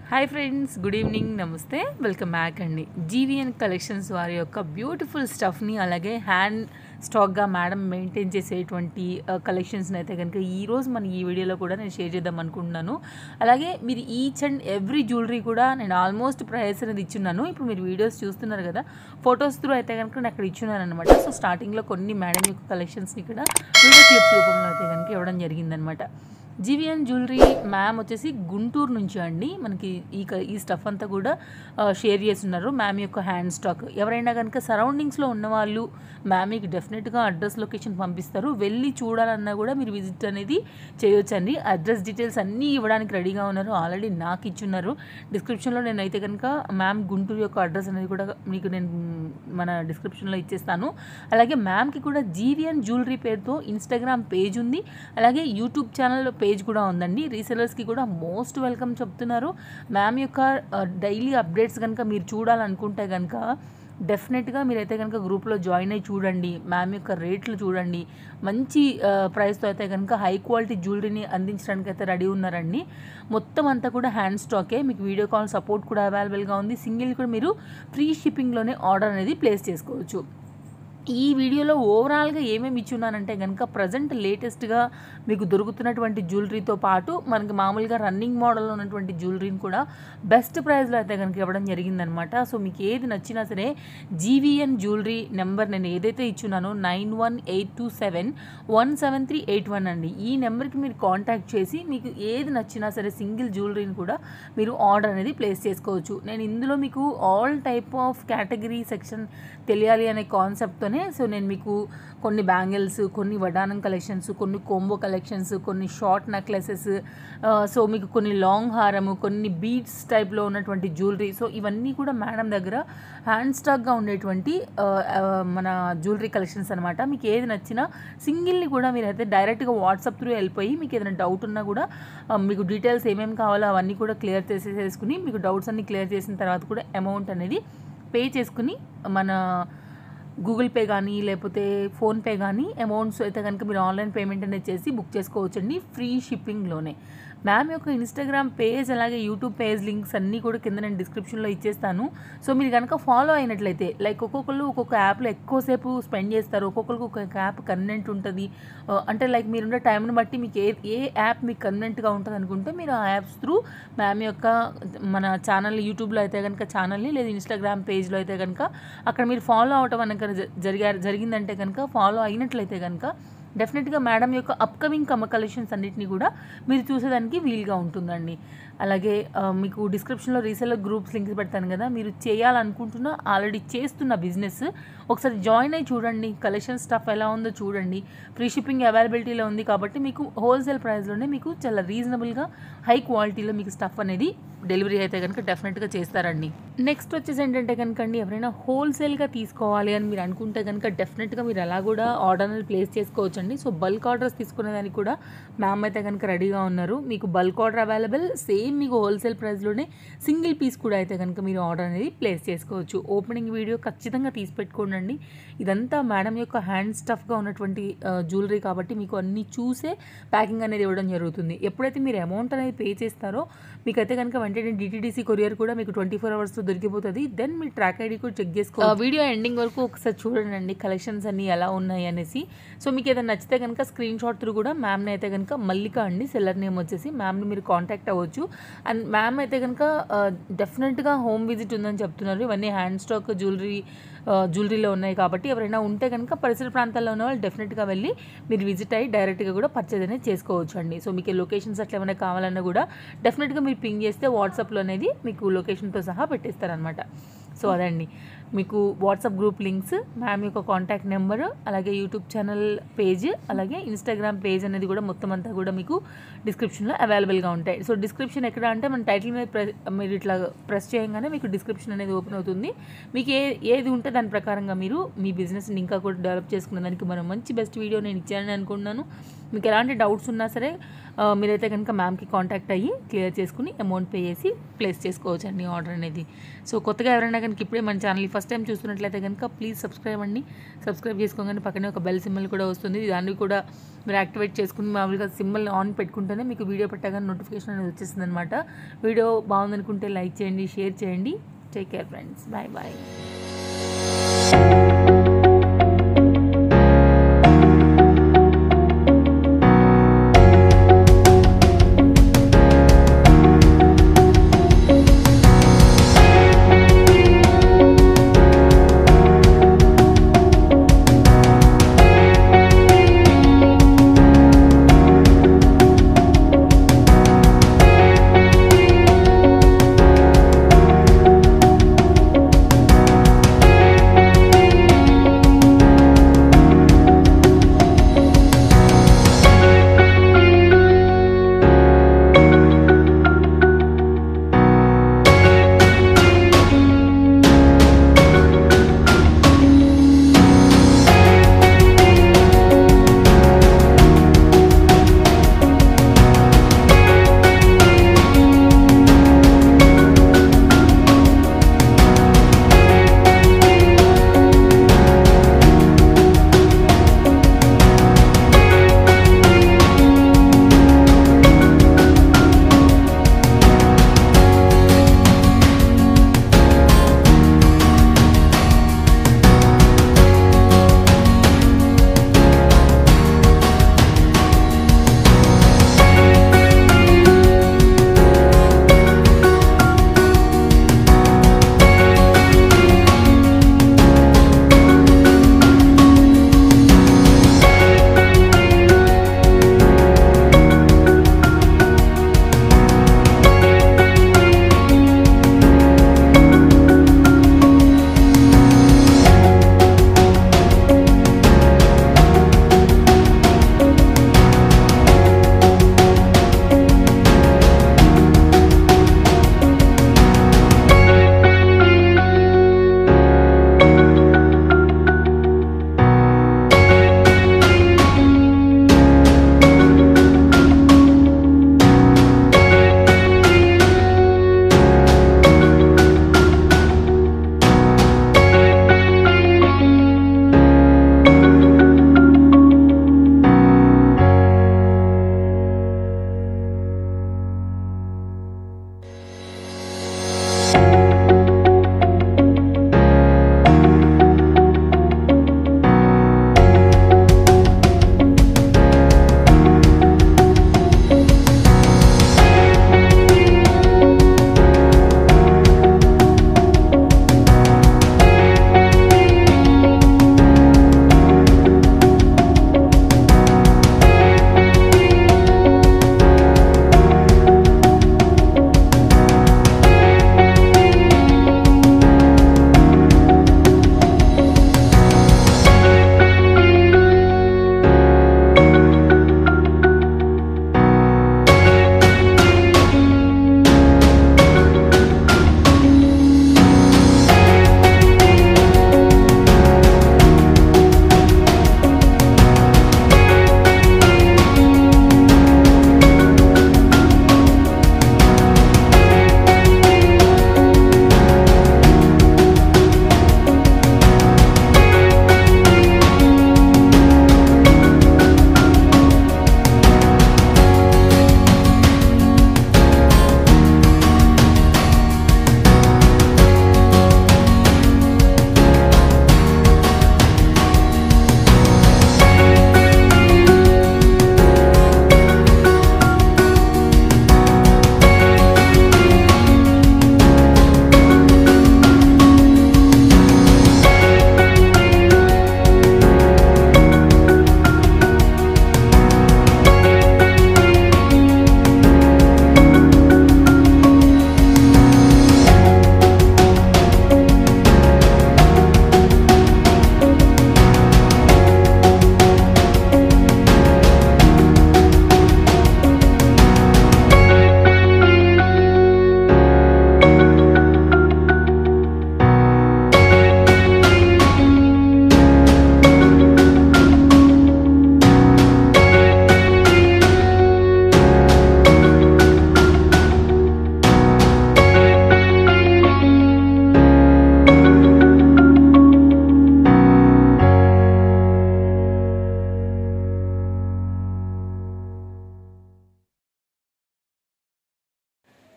hi friends good evening నమస్తే welcome back అండి GVN collections వారి యొక్క బ్యూటిఫుల్ స్టఫ్ని అలాగే హ్యాండ్ స్టాక్గా మేడం మెయింటైన్ చేసేటువంటి కలెక్షన్స్ని అయితే కనుక ఈరోజు మన ఈ వీడియోలో కూడా నేను షేర్ చేద్దాం అనుకుంటున్నాను అలాగే మీరు ఈచ్ అండ్ ఎవ్రీ జ్యువెలరీ కూడా నేను ఆల్మోస్ట్ ప్రైస్ అనేది ఇచ్చున్నాను ఇప్పుడు మీరు వీడియోస్ చూస్తున్నారు కదా ఫొటోస్ త్రూ అయితే కనుక నేను అక్కడ ఇచ్చున్నాను అనమాట సో స్టార్టింగ్లో కొన్ని మేడం యొక్క కలెక్షన్స్ని కూడా వీడియో క్లిప్స్ రూపంలో అయితే కనుక ఇవ్వడం జరిగిందనమాట జీవిఎన్ జ్యువెలరీ మ్యామ్ వచ్చేసి గుంటూరు నుంచి అండి మనకి ఈ క- ఈ స్టఫ్ అంతా కూడా ఆ, షేర్ చేస్తున్నారు మ్యామ్ యొక్క హ్యాండ్ స్టాక్ ఎవరైనా కనుక సరౌండింగ్స్లో ఉన్న వాళ్ళు మ్యామ్ మీకు డెఫినెట్గా అడ్రస్ లొకేషన్ పంపిస్తారు వెళ్ళి చూడాలన్నా కూడా మీరు విజిట్ అనేది చేయొచ్చండి అడ్రస్ డీటెయిల్స్ అన్నీ ఇవ్వడానికి రెడీగా ఉన్నారు ఆల్రెడీ నాకు ఇచ్చున్నారు డిస్క్రిప్షన్లో నేను అయితే కనుక మ్యామ్ గుంటూరు యొక్క అడ్రస్ అనేది కూడా మీకు నేను మ్, మన డిస్క్రిప్షన్లో ఇచ్చేస్తాను అలాగే మ్యామ్కి కూడా జీవిఎన్ జ్యువెలరీ పేరుతో ఇన్స్టాగ్రామ్ పేజ్ ఉంది అలాగే యూట్యూబ్ ఛానల్ పేజ్ కూడా ఉందండి రీసెలర్స్కి కూడా మోస్ట్ వెల్కమ్ చెప్తున్నారు మ్యామ్ యొక్క డైలీ అప్డేట్స్ కనుక మీరు చూడాలనుకుంటే కనుక డెఫినెట్గా మీరైతే కనుక గ్రూప్లో జాయిన్ అయ్యి చూడండి మ్యామ్ యొక్క రేట్లు చూడండి మంచి ప్రైస్తో అయితే కనుక హై క్వాలిటీ జ్యువెలరీని అందించడానికి అయితే రెడీ ఉన్నారండి మొత్తం అంతా కూడా హ్యాండ్ స్టాకే మీకు వీడియో కాల్ సపోర్ట్ కూడా అవైలబుల్గా ఉంది సింగిల్ కూడా మీరు ఫ్రీ షిప్పింగ్లోనే ఆర్డర్ అనేది ప్లేస్ చేసుకోవచ్చు ఈ వీడియోలో ఓవరాల్గా ఏమేమి ఇచ్చున్నానంటే కనుక ప్రజెంట్ లేటెస్ట్గా మీకు దొరుకుతున్నటువంటి జ్యువెలరీతో పాటు మనకి మామూలుగా రన్నింగ్ మోడల్లో ఉన్నటువంటి జ్యువెలరీని కూడా బెస్ట్ ప్రైస్లో అయితే కనుక ఇవ్వడం జరిగిందనమాట సో మీకు ఏది నచ్చినా సరే జీవీఎన్ జ్యువెలరీ నెంబర్ నేను ఏదైతే ఇచ్చున్నానో nine one eight two seven one seven three eight one అండి ఈ నెంబర్కి మీరు కాంటాక్ట్ చేసి మీకు ఏది నచ్చినా సరే సింగిల్ జ్యువెలరీని కూడా మీరు ఆర్డర్ అనేది ప్లేస్ చేసుకోవచ్చు నేను ఇందులో మీకు all type of category section తెలియాలి అనే కాన్సెప్ట్తోనే సో నేను మీకు కొన్ని బ్యాంగిల్స్ కొన్ని వడానం కలెక్షన్స్ కొన్ని కోంబో కలెక్షన్స్ కొన్ని షార్ట్ నెక్లెసెస్ సో మీకు కొన్ని లాంగ్ హారము కొన్ని బీడ్స్ టైప్లో ఉన్నటువంటి జ్యువెలరీ సో ఇవన్నీ కూడా మేడం దగ్గర హ్యాండ్ స్టాక్గా ఉండేటువంటి ఆ, ఆ, మన జ్యువెలరీ కలెక్షన్స్ అనమాట మీకు ఏది నచ్చినా సింగిల్ని కూడా మీరైతే డైరెక్ట్గా వాట్సాప్ త్రూ వెళ్ళిపోయి మీకు ఏదైనా డౌట్ ఉన్నా కూడా ఆ, మీకు డీటెయిల్స్ ఏమేమి కావాలో అవన్నీ కూడా క్లియర్ చేసేసుకుని మీకు డౌట్స్ అన్ని క్లియర్ చేసిన తర్వాత కూడా అమౌంట్ అనేది పే చేసుకుని మన గూగుల్ పే కానీ లేకపోతే ఫోన్పే కానీ అమౌంట్స్ అయితే కనుక మీరు ఆన్లైన్ పేమెంట్ అనేది చేసి బుక్ చేసుకోవచ్చండి ఫ్రీ షిప్పింగ్లోనే మ్యామ్ యొక్క ఇన్స్టాగ్రామ్ పేజ్ అలాగే యూట్యూబ్ పేజ్ లింక్స్ అన్నీ కూడా కింద నేను డిస్క్రిప్షన్లో ఇచ్చేస్తాను సో మీరు కనుక ఫాలో అయినట్లయితే లైక్ ఒక్కొక్కరు ఒక్కొక్క యాప్లో ఎక్కువసేపు స్పెండ్ చేస్తారు ఒక్కొక్కరికి ఒక్కొక్క యాప్ కన్వెంట్ ఉంటుంది ఆ, అంటే లైక్ మీరుండే టైంని బట్టి మీకు ఏ ఏ యాప్ మీకు కన్వెంట్గా ఉంటుంది అనుకుంటే మీరు ఆ యాప్స్ త్రూ మ్యామ్ యొక్క మన ఛానల్ యూట్యూబ్లో అయితే కనుక ఛానల్ని లేదా ఇన్స్టాగ్రామ్ పేజ్లో అయితే కనుక అక్కడ మీరు ఫాలో అవటం కనుక జరిగారు జరిగిందంటే కనుక ఫాలో అయినట్లయితే కనుక డెఫినెట్గా మేడం యొక్క అప్కమింగ్ కమ కలెక్షన్స్ అన్నిటిని కూడా మీరు చూసేదానికి వీలుగా ఉంటుందండి అలాగే ఆ, మీకు డిస్క్రిప్షన్లో రీసెలర్ గ్రూప్స్ లింక్స్ పెడతాను కదా మీరు చేయాలనుకుంటున్న ఆల్రెడీ చేస్తున్న బిజినెస్ ఒకసారి జాయిన్ అయ్యి చూడండి కలెక్షన్ స్టఫ్ ఎలా ఉందో చూడండి ఫ్రీ షిప్పింగ్ అవైలబిలిటీలో ఉంది కాబట్టి మీకు హోల్సేల్ ప్రైస్లోనే మీకు చాలా రీజనబుల్గా హై క్వాలిటీలో మీకు స్టఫ్ అనేది డెలివరీ అయితే కనుక డెఫినెట్గా చేస్తారండి నెక్స్ట్ వచ్చేసి ఏంటంటే కనుక అండి ఎవరైనా హోల్సేల్గా తీసుకోవాలి అని మీరు అనుకుంటే కనుక డెఫినెట్గా మీరు అలా కూడా ఆర్డర్ అనేది ప్లేస్ చేసుకోవచ్చండి సో బల్క్ ఆర్డర్స్ తీసుకునేదానికి కూడా మ్యామ్ అయితే కనుక రెడీగా ఉన్నారు మీకు బల్క్ ఆర్డర్ అవైలబుల్ సేమ్ మీకు హోల్సేల్ ప్రైస్లోనే సింగిల్ పీస్ కూడా అయితే కనుక మీరు ఆర్డర్ అనేది ప్లేస్ చేసుకోవచ్చు ఓపెనింగ్ వీడియో ఖచ్చితంగా తీసి పెట్టుకోండి ఇదంతా మేడం యొక్క హ్యాండ్ స్టఫ్గా ఉన్నటువంటి జ్యువెలరీ కాబట్టి మీకు అన్ని చూసే ప్యాకింగ్ అనేది ఇవ్వడం జరుగుతుంది ఎప్పుడైతే మీరు అమౌంట్ అనేది పే చేస్తారో మీకైతే కనుక వెంటనే డిటీడీసీ కొరియర్ కూడా మీకు ట్వంటీ ఫోర్ అవర్స్తో దొరికిపోతుంది దెన్ మీ ట్రాక్ ఐడి కూడా చెక్ చేసుకో వీడియో ఎండింగ్ వరకు ఒకసారి చూడండి కలెక్షన్స్ అన్ని ఎలా ఉన్నాయి అనేసి సో మీకు ఏదైనా నచ్చితే కనుక స్క్రీన్ షాట్ త్రూ కూడా మ్యామ్ని అయితే కనుక మల్లిక అండి సెల్లర్ నేమ్ వచ్చేసి మ్యామ్ని మీరు కాంటాక్ట్ అవ్వచ్చు అండ్ మ్యామ్ అయితే కనుక డెఫినెట్గా హోమ్ విజిట్ ఉందని చెప్తున్నారు ఇవన్నీ హ్యాండ్ స్టాక్ జ్యువెలరీ జ్యువెలరీలో ఉన్నాయి కాబట్టి ఎవరైనా ఉంటే కనుక పరిసర ప్రాంతాల్లో ఉన్న వాళ్ళు డెఫినెట్గా వెళ్ళి మీరు విజిట్ అయ్యి డైరెక్ట్గా కూడా పర్చేజ్ అనేది చేసుకోవచ్చు అండి సో మీకు లొకేషన్స్ అట్లా ఏమైనా కావాలన్నా కూడా డెఫినెట్గా మీరు పింగ్ చేస్తే వాట్సాప్లో అనేది మీకు లొకేషన్తో సహా పెట్టేస్తారనమాట సో అదండి మీకు వాట్సాప్ గ్రూప్ లింక్స్ మ్యామ్ యొక్క కాంటాక్ట్ నెంబర్ అలాగే యూట్యూబ్ ఛానల్ పేజ్ అలాగే ఇన్స్టాగ్రామ్ పేజ్ అనేది కూడా మొత్తం అంతా కూడా మీకు డిస్క్రిప్షన్లో అవైలబుల్గా ఉంటాయి సో డిస్క్రిప్షన్ ఎక్కడ అంటే మన టైటిల్ మీద ప్రెస్ మీరు ఇట్లా ప్రెస్ చేయగానే మీకు డిస్క్రిప్షన్ అనేది ఓపెన్ అవుతుంది మీకు ఏ ఏది ఉంటే దాని ప్రకారంగా మీరు మీ బిజినెస్ని ఇంకా కూడా డెవలప్ చేసుకునే దానికి మనం మంచి బెస్ట్ వీడియో నేను ఇచ్చానని అనుకుంటున్నాను మీకు ఎలాంటి డౌట్స్ ఉన్నా సరే ఆ, మీరైతే కనుక మ్యామ్కి కాంటాక్ట్ అయ్యి క్లియర్ చేసుకుని అమౌంట్ పే చేసి ప్లేస్ చేసుకోవచ్చు అండి ఆర్డర్ అనేది సో కొత్తగా ఎవరైనా కనుక ఇప్పుడే మన ఛానల్ ఫస్ట్ ఫస్ట్ టైం చూస్తున్నట్లయితే కనుక ప్లీజ్ సబ్స్క్రైబ్ అండి సబ్స్క్రైబ్ చేసుకోగానే పక్కనే ఒక బెల్ సింబల్ కూడా వస్తుంది దాన్ని కూడా మీరు యాక్టివేట్ చేసుకుని మామూలుగా సింబల్ ఆన్ పెట్టుకుంటేనే మీకు వీడియో పెట్టగానే నోటిఫికేషన్ అనేది వచ్చేస్తుంది అనమాట వీడియో బాగుందనుకుంటే లైక్ చేయండి షేర్ చేయండి take care friends bye bye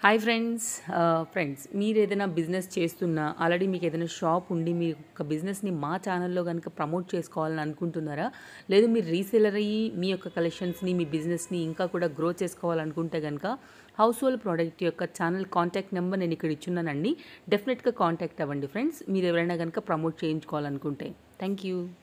hi friends friends మీరు ఏదైనా బిజినెస్ చేస్తున్నా ఆల్రెడీ మీకు ఏదైనా షాప్ ఉండి మీ యొక్క బిజినెస్ని మా ఛానల్లో కనుక ప్రమోట్ చేసుకోవాలని అనుకుంటున్నారా లేదు మీరు రీసేలర్ అయ్యి మీ యొక్క కలెక్షన్స్ని మీ బిజినెస్ని ఇంకా కూడా గ్రో చేసుకోవాలనుకుంటే కనుక హౌస్ హోల్డ్ ప్రోడక్ట్ యొక్క ఛానల్ కాంటాక్ట్ నెంబర్ నేను ఇక్కడ ఇచ్చున్నానండి డెఫినెట్గా కాంటాక్ట్ అవ్వండి ఫ్రెండ్స్ మీరు ఎవరైనా కనుక ప్రమోట్ చేయించుకోవాలనుకుంటే థ్యాంక్ యూ